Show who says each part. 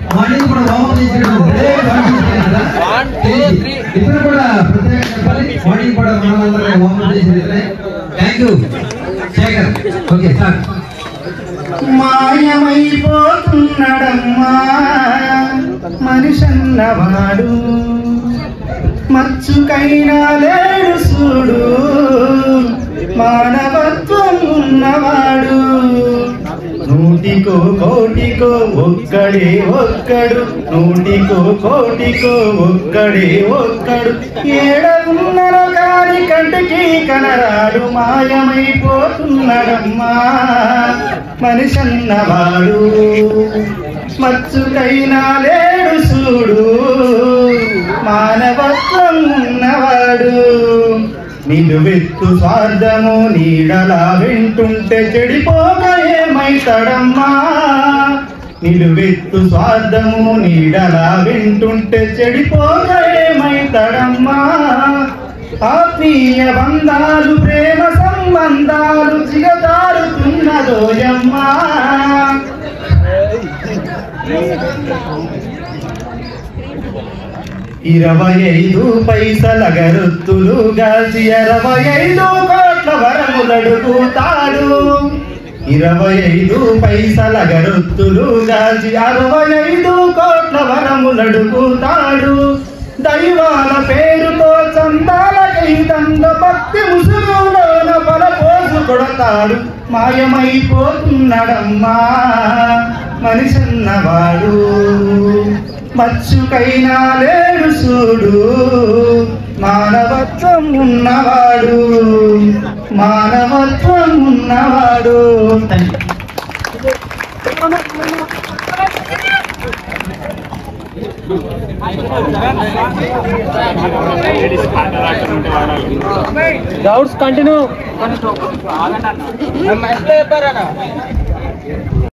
Speaker 1: Morning కూడా warm up చేసినట్టు ఇదే వామప్ చేశారు కదా. ఇప్పుడు కూడా ప్రత్యేకంగా చెప్పాలి మార్నింగ్ కూడా మనమందరం వామప్ చేసినట్లే thank you Shekhar okay sir
Speaker 2: మాయమైపోతున్నాడమ్మా మనిషన్నవాడు మచ్చుకైనా లేడు చూడు మానవత్వం ఉన్నవాడు నూటికో కోటికో ఒక్కడే ఒక్కడు నూటికో కోటికో ఒక్కడే ఒక్కడు ఏడవున్నరో కాని కంటికి కనరాడు మాయమైపోతున్నాడమ్మా మనిషన్నవాడు మచ్చుకైనా లేడు చూడు మానవత్వం ఉన్నవాడు నిలువెత్తు స్వార్థము నీడలా వింటుంటే చెడిపోక ఏమైతాడమ్మా నిలువెత్తు స్వార్థము నీడలా వింటుంటే చెడిపోక ఏమైతాడమ్మా ఆత్మీయ బంధాలు ప్రేమ సంబంధాలు చిగతారుతున్నదోయమ్మా ఇరవై ఐదు పైసల గరుత్తులు గాల్చి ఇరవై ఐదు కోట్ల వరములడుగుతాడు ఇరవై ఐదు పైసల గరుత్తులు గాల్చి అరవై ఐదు కోట్ల వరములడుగుతాడు దైవాల పేరుతో చందాలకై దండ భక్తి ముసుగులోన బలపోసు కొడతాడు మాయమైపోతున్నాడమ్మా మనిషన్నవాడు మచ్చుకైనా లేడు చూడు మానవత్వం ఉన్నవాడు మానవత్వం ఉన్నవాడు
Speaker 3: డౌట్స్ కంటిన్యూ